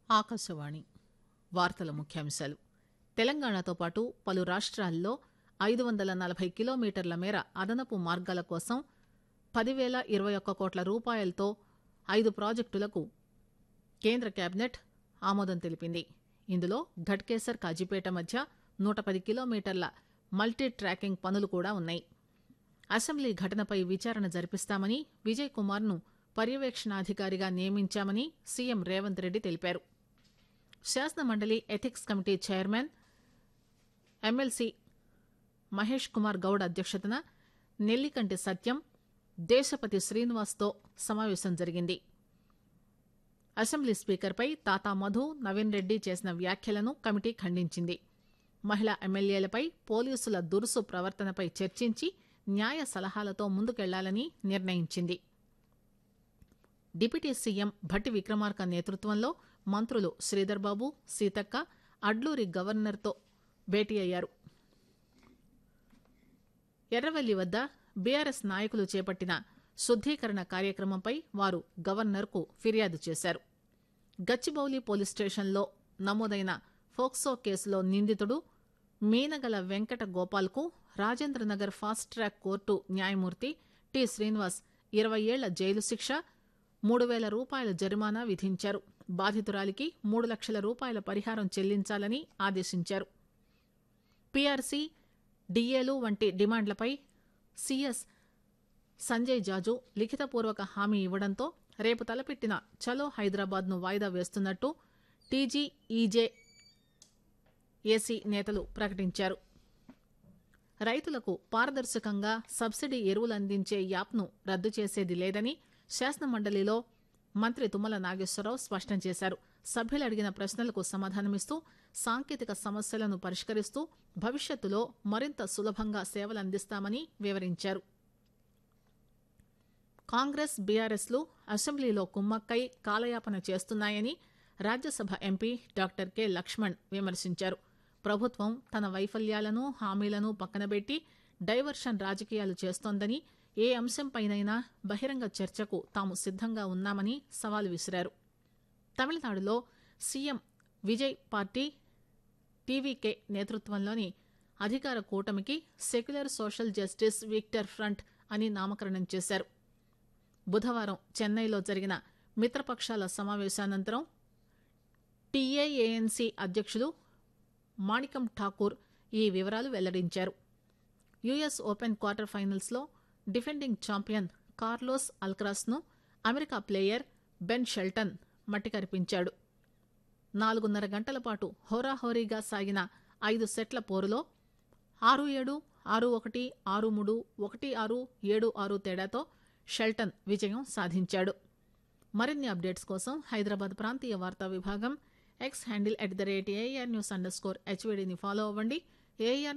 ఆకాశవాణి వార్తల ముఖ్యాంశాలు తెలంగాణతో పాటు పలు రాష్ట్రాల్లో ఐదు వందల నలభై కిలోమీటర్ల మేర అదనపు మార్గాల కోసం పదివేల ఇరవై ఒక్క కోట్ల రూపాయలతో ఐదు ప్రాజెక్టులకు కేంద్ర కేబినెట్ ఆమోదం తెలిపింది ఇందులో ఘట్కేసర్ కాజీపేట మధ్య నూట పది కిలోమీటర్ల మల్టీ ట్రాకింగ్ పనులు కూడా ఉన్నాయి అసెంబ్లీ ఘటనపై విచారణ జరిపిస్తామని విజయ్ కుమార్ ను పర్యవేక్షణాధికారిగా నియమించామని సీఎం రేవంత్ రెడ్డి తెలిపారు శాసనమండలి ethics committee chairman MLC Mahesh Kumar Goud అధ్యక్షతన నెల్లికంటి సత్యం దేశపతి శ్రీనివాస్తో సమావేశం జరిగింది అసెంబ్లీ స్పీకర్పై తాతా మధు నవీన్ రెడ్డి చేసిన వ్యాఖ్యలను కమిటీ ఖండించింది మహిళా ఎమ్మెల్యేలపై పోలీసుల దురుసు ప్రవర్తనపై చర్చించి న్యాయ సలహాలతో ముందుకెళ్లాలని నిర్ణయించింది డిప్యూటీ సీఎం భట్టి విక్రమార్క నేతృత్వంలో మంత్రులు శ్రీధర్బాబు సీతక్క అడ్లూరి గవర్నర్తో భేటీ అయ్యారు ఎర్రవల్లి వద్ద బీఆర్ఎస్ నాయకులు చేపట్టిన శుద్దీకరణ కార్యక్రమంపై వారు గవర్నర్కు ఫిర్యాదు చేశారు గచ్చిబౌలి పోలీస్ స్టేషన్లో నమోదైన ఫోక్సో కేసులో నిందితుడు మీనగల వెంకట గోపాల్కు రాజేంద్రనగర్ ఫాస్ట్ ట్రాక్ కోర్టు న్యాయమూర్తి టి శ్రీనివాస్ ఇరవై ఏళ్ల జైలు శిక్ష మూడు వేల రూపాయల జరిమానా విధించారు బాధితురాలికి మూడు లక్షల రూపాయల పరిహారం చెల్లించాలని ఆదేశించారు పీఆర్సీ డిఏలు వంటి డిమాండ్లపై సీఎస్ సంజయ్ జాజు లిఖితపూర్వక హామీ ఇవ్వడంతో రేపు తలపెట్టిన చలో హైదరాబాద్ ను వాయిదా వేస్తున్నట్టు టీజీఈజే ఏసీ నేతలు ప్రకటించారు రైతులకు పారదర్శకంగా సబ్సిడీ ఎరువులు అందించే యాప్ను రద్దు చేసేది లేదని శాసనమండలిలో మంత్రి తుమ్మల నాగేశ్వరరావు స్పష్టం చేశారు సభ్యులు అడిగిన ప్రశ్నలకు సమాధానమిస్తూ సాంకేతిక సమస్యలను పరిష్కరిస్తూ భవిష్యత్తులో మరింత సులభంగా సేవలందిస్తామని వివరించారు కాంగ్రెస్ బీఆర్ఎస్లు అసెంబ్లీలో కుమ్మక్కై కాలయాపన చేస్తున్నాయని Rajya Sabha MP doctor K Lakshman విమర్శించారు ప్రభుత్వం తన వైఫల్యాలను హామీలను పక్కనబెట్టి డైవర్షన్ రాజకీయాలు చేస్తోందని ఏ అంశంపైనైనా బహిరంగ చర్చకు తాము సిద్దంగా ఉన్నామని సవాల్ విసిరారు తమిళనాడులో సీఎం విజయ్ పార్టీ టీవీకే నేతృత్వంలోని అధికార కూటమికి secular social justice victor front అని నామకరణం చేశారు బుధవారం చెన్నైలో జరిగిన మిత్రపక్షాల సమావేశానంతరం టీఏఏఎన్సీ అధ్యక్షులు మాణికం ఠాకూర్ ఈ వివరాలు వెల్లడించారు యుఎస్ ఓపెన్ క్వార్టర్ ఫైనల్స్లో డిఫెండింగ్ ఛాంపియన్ కార్లోస్ అల్క్రాస్ను అమెరికా ప్లేయర్ బెన్ షెల్టన్ మట్టికరిపించాడు నాలుగున్నర గంటల పాటు హోరాహోరీగా సాగిన ఐదు సెట్ల పోరులో ఆరు ఏడు ఆరు ఒకటి ఆరు మూడు ఒకటి ఆరు ఏడు ఆరు తేడాతో షెల్టన్ విజయం సాధించాడు మరిన్ని అప్డేట్స్ కోసం హైదరాబాద్ ప్రాంతీయ వార్తా విభాగం X handle at the rate A R news under score హెచ్వీడీని ఫాలో అవ్వండి ఏఆర్